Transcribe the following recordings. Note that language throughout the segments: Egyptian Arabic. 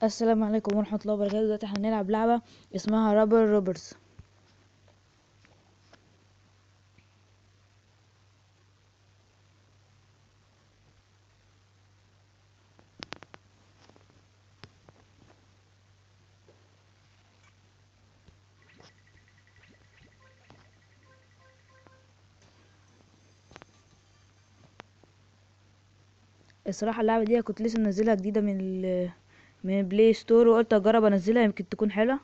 السلام عليكم ورحمة الله وبركاته دلوقتي احنا هنلعب لعبة اسمها رابر روبرز الصراحة اللعبة دي كنت لسه منزلها جديدة من ال من بلاي ستور وقلت اجرب انزلها يمكن تكون حلوة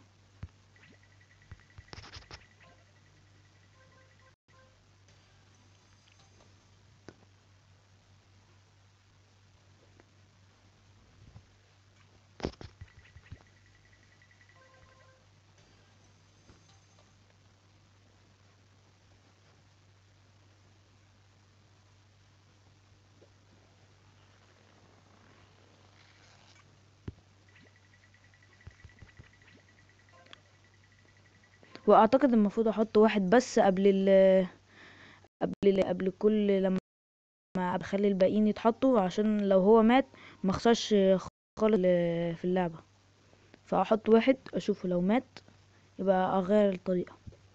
واعتقد المفروض احط واحد بس قبل ال قبل ال قبل كل لما بخلي الباقيين يتحطوا عشان لو هو مات ما اخسرش خالص في اللعبة فاحط واحد اشوفه لو مات يبقى اغير الطريقة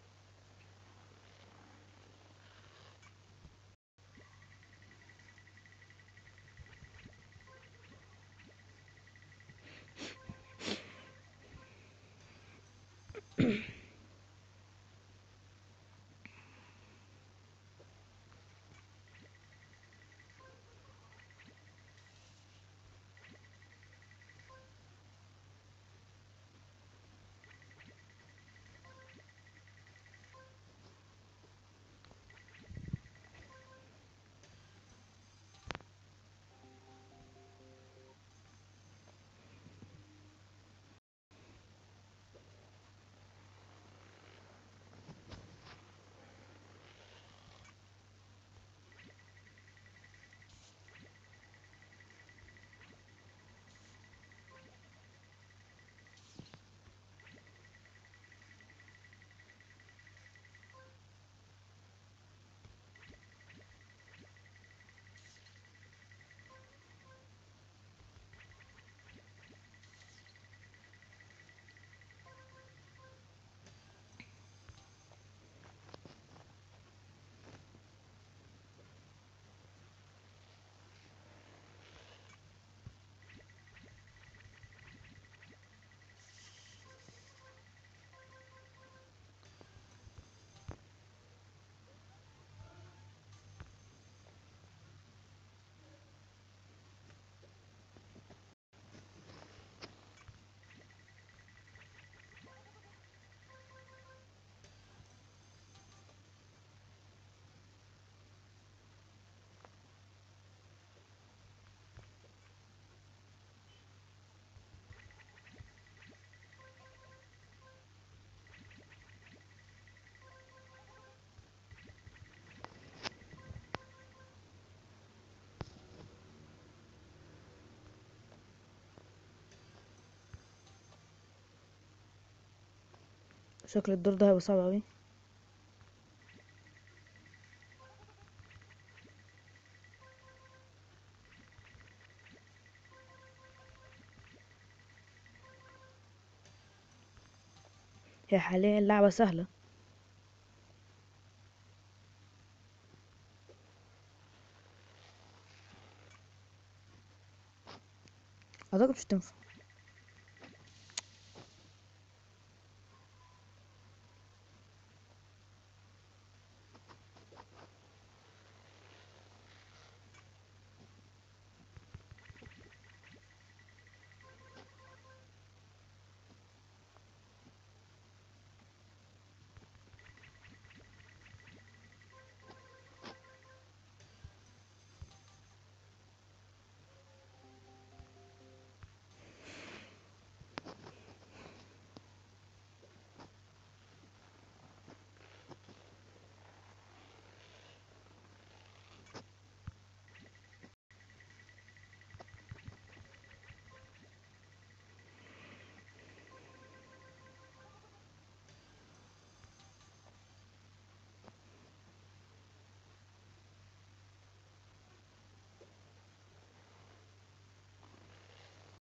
شكل الدور ده هيبقى صعب اوي هي حاليا اللعبة سهلة اعتقد مش تنفع